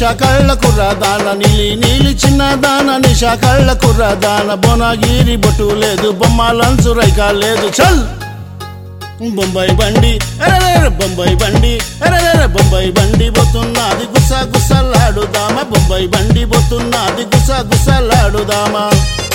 నిషా కళ్ళ కుర్రదాన నీలి నీలి చిన్న దాన నిషా కళ్ళ కుర్రదాన బొనగిరి బొట్టు లేదు బొమ్మ లంచు రైక లేదు చల్ బొంబాయి బండి అరెరెర బొంబాయి బండి అరెరెర బొంబాయి బండి పోతున్నది గుస గుసలాడుదామా బొంబాయి బండి పోతున్నది గుస గుసలాడుదామా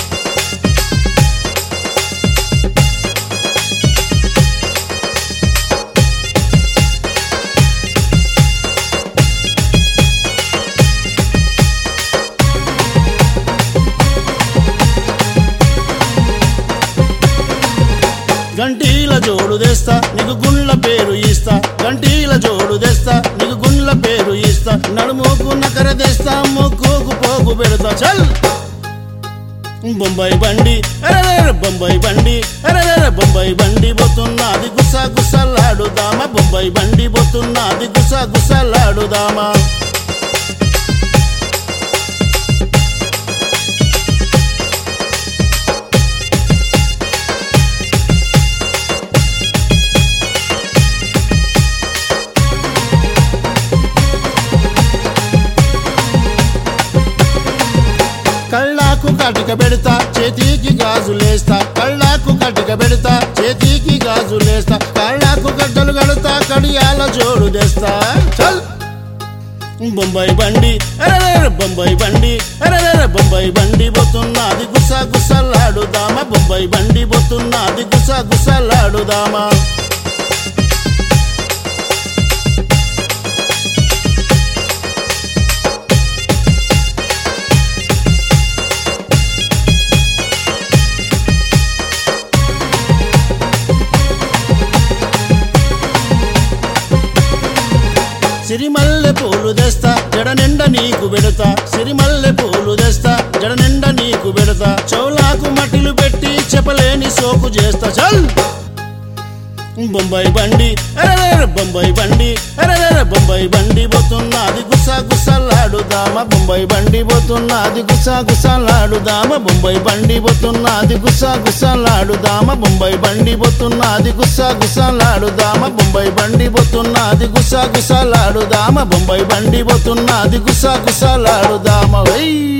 గంటీల జోడు తెస్తా నీకు గుండ్ల పేరు ఇస్తా గంటీల జోడు తెస్తా నీకు గుండ్ల పేరు ఇస్తా నడుముకు నకర తెస్తా ముక్కుకు పోగు పెడతా చల్ బొంబాయి బండి అరెరెర బొంబాయి బండి అరెరెర బొంబాయి బండి పోతున్నది గుస గుసలాడుదామా బొంబాయి బండి పోతున్నది గుస గుసలాడుదామా కళ్ళాకు కటిక పెడతా చేతికి గాజులేస్తా కళ్ళాకు కటిక పెడతా చేతికి గాజులేస్తా కళ్ళాకు గడ్డలు కడతా కడియాల జోడు తెస్తా చల్ బొంబాయి బండి అరెరెర బొంబాయి బండి అరెరెర బొంబాయి బండి పోతున్నది గుస గుసలాడుదామా బొంబాయి బండి పోతున్నది గుస గుసలాడుదామా సిరిమల్లె పూలు తెస్తా జడ నిండా నీకు పెడతా సిరిమల్లె పూలు తెస్తా జడ నిండా నీకు పెడతా చౌలాకు మట్టిలు పెట్టి చెప్పలేని సోకు చేస్తా చల్ బొంబాయి బండి అరెరెర బొంబాయి బండి అరెరెర బొంబాయి బండి పోతున్నది గుస గుసలాడుదామా బొంబాయి బండి పోతున్నది గుస గుసలాడుదామా బొంబాయి బండి పోతున్నది గుస గుసలాడుదామా బొంబాయి బండి పోతున్నది గుస గుసలాడుదామా బొంబాయి బండి పోతున్నది గుస గుసలాడుదామా బొంబాయి బండి పోతున్నది గుస గుసలాడుదామా వెయ్యి